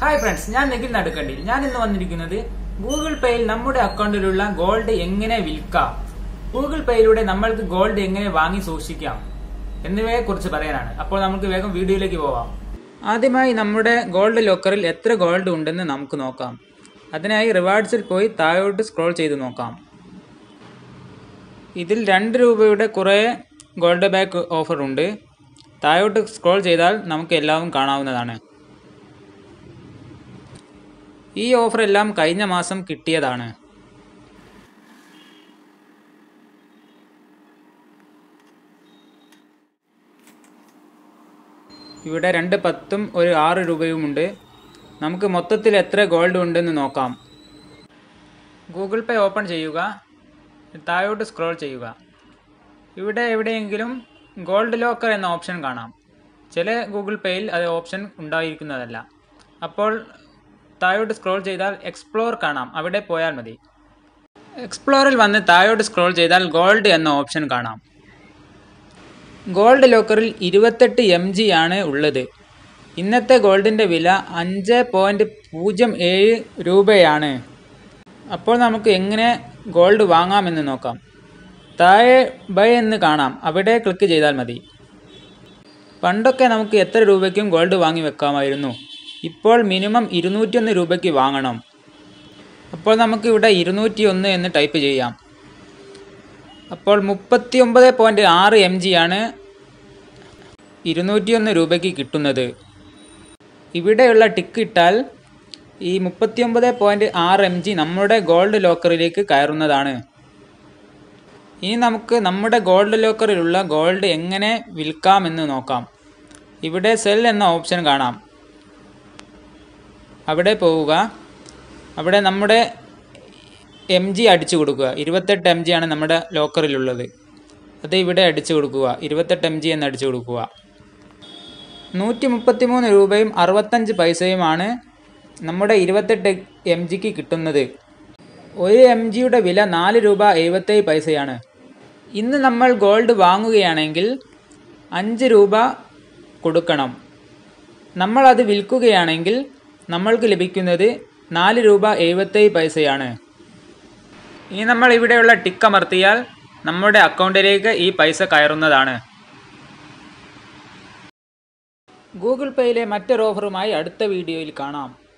hi friends ഞാൻ നിഖിൽ നടുക്കണ്ടി ഞാൻ ഇന്ന് വന്നിരിക്കുന്നത് ഗൂഗിൾ പേയിൽ നമ്മുടെ അക്കൗണ്ടിലുള്ള ഗോൾഡ് എങ്ങനെ വിൽക്കാം ഗൂഗിൾ പേയിലൂടെ നമ്മൾക്ക് ഗോൾഡ് എങ്ങനെ വാങ്ങി സൂക്ഷിക്കാം എന്നിവയെ കുറിച്ച് പറയാനാണ് അപ്പോൾ നമുക്ക് വേഗം വീഡിയോയിലേക്ക് പോവാം ആദ്യമായി നമ്മുടെ ഗോൾഡ് ലോക്കറിൽ എത്ര ഗോൾഡ് ഉണ്ടെന്ന് നമുക്ക് നോക്കാം അതിനായി റിവാർഡ്സിൽ പോയി താഴോട്ട് സ്ക്രോൾ ചെയ്ത് നോക്കാം ഇതിൽ രണ്ട് രൂപയുടെ കുറേ ഗോൾഡ് ബാക്ക് ഓഫർ ഉണ്ട് താഴോട്ട് സ്ക്രോൾ ചെയ്താൽ നമുക്ക് എല്ലാം കാണാവുന്നതാണ് ഈ ഓഫർ എല്ലാം കഴിഞ്ഞ മാസം കിട്ടിയതാണ് ഇവിടെ രണ്ട് പത്തും ഒരു ആറ് രൂപയുമുണ്ട് നമുക്ക് മൊത്തത്തിൽ എത്ര ഗോൾഡ് ഉണ്ടെന്ന് നോക്കാം ഗൂഗിൾ പേ ഓപ്പൺ ചെയ്യുക താഴോട്ട് സ്ക്രോൾ ചെയ്യുക ഇവിടെ എവിടെയെങ്കിലും ഗോൾഡ് ലോക്കർ എന്ന ഓപ്ഷൻ കാണാം ചില ഗൂഗിൾ പേയിൽ അത് ഓപ്ഷൻ ഉണ്ടായിരിക്കുന്നതല്ല അപ്പോൾ താഴോട്ട് സ്ക്രോൾ ചെയ്താൽ എക്സ്പ്ലോർ കാണാം അവിടെ പോയാൽ മതി എക്സ്പ്ലോറിൽ വന്ന് താഴോട്ട് സ്ക്രോൾ ചെയ്താൽ ഗോൾഡ് എന്ന ഓപ്ഷൻ കാണാം ഗോൾഡ് ലോക്കറിൽ ഇരുപത്തെട്ട് എം ജി ആണ് ഉള്ളത് ഇന്നത്തെ ഗോൾഡിൻ്റെ വില അഞ്ച് പോയിൻറ്റ് പൂജ്യം ഏഴ് രൂപയാണ് അപ്പോൾ നമുക്ക് എങ്ങനെ ഗോൾഡ് വാങ്ങാമെന്ന് നോക്കാം താഴെ ബൈ എന്ന് കാണാം അവിടെ ക്ലിക്ക് ചെയ്താൽ മതി പണ്ടൊക്കെ നമുക്ക് എത്ര രൂപയ്ക്കും ഗോൾഡ് വാങ്ങി വെക്കാമായിരുന്നു ഇപ്പോൾ മിനിമം ഇരുന്നൂറ്റിയൊന്ന് രൂപയ്ക്ക് വാങ്ങണം അപ്പോൾ നമുക്ക് ഇവിടെ ഇരുന്നൂറ്റി ഒന്ന് എന്ന് ടൈപ്പ് ചെയ്യാം അപ്പോൾ മുപ്പത്തി ഒമ്പത് പോയിൻറ്റ് ആറ് എം ജി ആണ് ഇരുന്നൂറ്റിയൊന്ന് രൂപയ്ക്ക് കിട്ടുന്നത് ഇവിടെയുള്ള ടിക്ക് ഇട്ടാൽ ഈ മുപ്പത്തിയൊമ്പത് പോയിൻറ്റ് ആറ് എം ജി നമ്മുടെ ഗോൾഡ് ലോക്കറിലേക്ക് കയറുന്നതാണ് ഇനി നമുക്ക് നമ്മുടെ ഗോൾഡ് ലോക്കറിലുള്ള ഗോൾഡ് എങ്ങനെ വിൽക്കാമെന്ന് നോക്കാം ഇവിടെ സെൽ എന്ന ഓപ്ഷൻ കാണാം അവിടെ പോവുക അവിടെ നമ്മുടെ എം ജി അടിച്ചു കൊടുക്കുക ഇരുപത്തെട്ട് എം ജി ആണ് നമ്മുടെ ലോക്കറിലുള്ളത് അത് ഇവിടെ അടിച്ചു കൊടുക്കുക ഇരുപത്തെട്ട് എം ജി എന്ന് അടിച്ചു കൊടുക്കുക നൂറ്റി മുപ്പത്തി മൂന്ന് രൂപയും അറുപത്തഞ്ച് പൈസയുമാണ് നമ്മുടെ ഇരുപത്തെട്ട് എം ജിക്ക് കിട്ടുന്നത് ഒരു എം ജിയുടെ വില നാല് രൂപ എഴുപത്തേഴ് പൈസയാണ് ഇന്ന് നമ്മൾ ഗോൾഡ് വാങ്ങുകയാണെങ്കിൽ അഞ്ച് രൂപ കൊടുക്കണം നമ്മൾ അത് വിൽക്കുകയാണെങ്കിൽ നമ്മൾക്ക് ലഭിക്കുന്നത് നാല് രൂപ എഴുപത്തേഴ് പൈസയാണ് ഇനി നമ്മൾ ഇവിടെയുള്ള ടിക്ക് അമർത്തിയാൽ നമ്മുടെ അക്കൗണ്ടിലേക്ക് ഈ പൈസ കയറുന്നതാണ് ഗൂഗിൾ പേയിലെ മറ്റൊരു ഓഫറുമായി അടുത്ത വീഡിയോയിൽ കാണാം